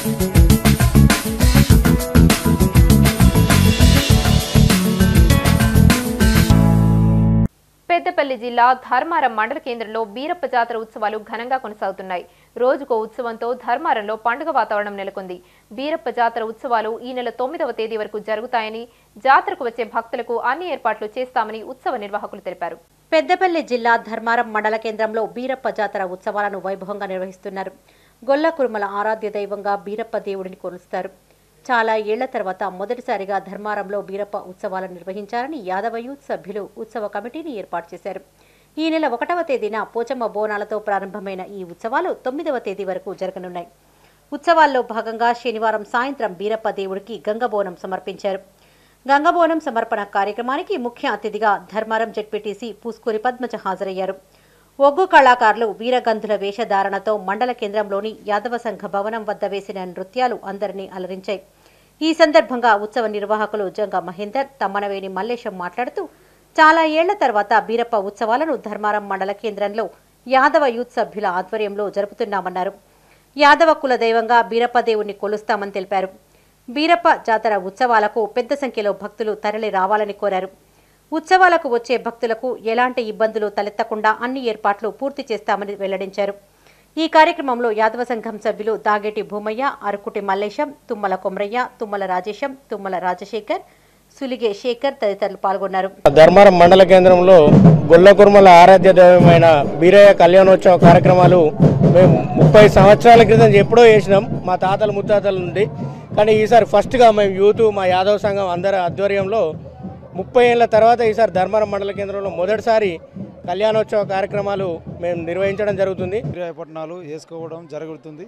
పెద్దపల్లి జిల్లా ధర్మారం మండల కేంద్రంలో బీరప్ప జాతర ఉత్సవాలు ఘనంగా కొనసాగుతున్నాయి రోజుకో ఉత్సవంతో ధర్మారంలో పండుగ వాతావరణం నెలకొంది బీరప్ప జాతర ఉత్సవాలు ఈ నెల తొమ్మిదవ తేదీ వరకు జరుగుతాయని జాతరకు వచ్చే భక్తులకు అన్ని ఏర్పాట్లు చేస్తామని ఉత్సవ నిర్వాహకులు తెలిపారు పెద్దపల్లి జిల్లా ధర్మారం మండల కేంద్రంలో బీరప్ప జాతర ఉత్సవాలను వైభవంగా నిర్వహిస్తున్నారు గొల్ల కురుమల ఆరాధ్య దైవంగా బీరప్ప దేవుడిని కొలుస్తారు చాలా ఏళ్ల తర్వాత మొదటిసారిగా ధర్మారంలో బీరప్ప ఉత్సవాలను నిర్వహించారని యాదవ యూత్ సభ్యులు ఉత్సవ కమిటీని ఏర్పాటు చేశారు ఈ నెల ఒకటవ తేదీన పోచమ్మ బోనాలతో ప్రారంభమైన ఈ ఉత్సవాలు తొమ్మిదవ తేదీ వరకు జరగనున్నాయి ఉత్సవాల్లో భాగంగా శనివారం సాయంత్రం బీరప్ప దేవుడికి గంగబోనం సమర్పించారు గంగబోనం సమర్పణ కార్యక్రమానికి ముఖ్య అతిథిగా ధర్మారం జడ్పీటీసీ పూస్కూరి పద్మజ హాజరయ్యారు ఒగ్గు కళాకారులు వీరగంధుల వేషధారణతో మండల కేంద్రంలోని యాదవ సంఘ భవనం వద్ద వేసిన నృత్యాలు అందరినీ అలరించాయి ఈ సందర్భంగా ఉత్సవ నిర్వాహకులు జంగ మహేందర్ తమ్మనవేని మల్లేశం మాట్లాడుతూ చాలా ఏళ్ల తర్వాత బీరప్ప ఉత్సవాలను ధర్మారం మండల కేంద్రంలో యాదవ యూత్ సభ్యుల ఆధ్వర్యంలో జరుపుతున్నామన్నారు యాదవ కుల దైవంగా బీరప్ప దేవుణ్ణి కొలుస్తామని తెలిపారు బీరప్ప జాతర ఉత్సవాలకు పెద్ద సంఖ్యలో భక్తులు తరలి రావాలని కోరారు ఉత్సవాలకు వచ్చే భక్తులకు ఎలాంటి ఇబ్బందులు తలెత్తకుండా అన్ని ఏర్పాట్లు పూర్తి చేస్తామని వెల్లడించారు ఈ కార్యక్రమంలో యాదవ సంఘం సభ్యులు దాగేటి భూమయ్య అరకుటి మల్లేశం తుమ్మల కొమరయ్య తుమ్మల రాజేశం తుమ్మల రాజశేఖర్ సులిగే శేఖర్ తదితరులు పాల్గొన్నారు ధర్మారం మండల కేంద్రంలో గొల్ల కుర్మల ఆరాధ్య దైవమైన బీరయ్య కళ్యాణోత్సవ కార్యక్రమాలు మేము ముప్పై సంవత్సరాల క్రితం ఎప్పుడో చేసినాం మా తాతల ముత్తాతల నుండి కానీ ఈసారి ఫస్ట్గా మేము యూత్ మా యాదవ సంఘం అందరి ఆధ్వర్యంలో ముప్పై ఏళ్ళ తర్వాత ఈసారి ధర్మారం మండల కేంద్రంలో మొదటిసారి కళ్యాణోత్సవ కార్యక్రమాలు మేము నిర్వహించడం జరుగుతుంది పట్టణాలు వేసుకోవడం జరుగుతుంది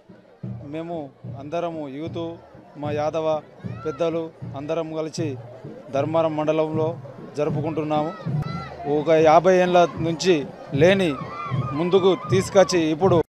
మేము అందరము యూత్ మా యాదవ పెద్దలు అందరం కలిసి ధర్మారం మండలంలో జరుపుకుంటున్నాము ఒక యాభై ఏళ్ళ నుంచి లేని ముందుకు తీసుకొచ్చి ఇప్పుడు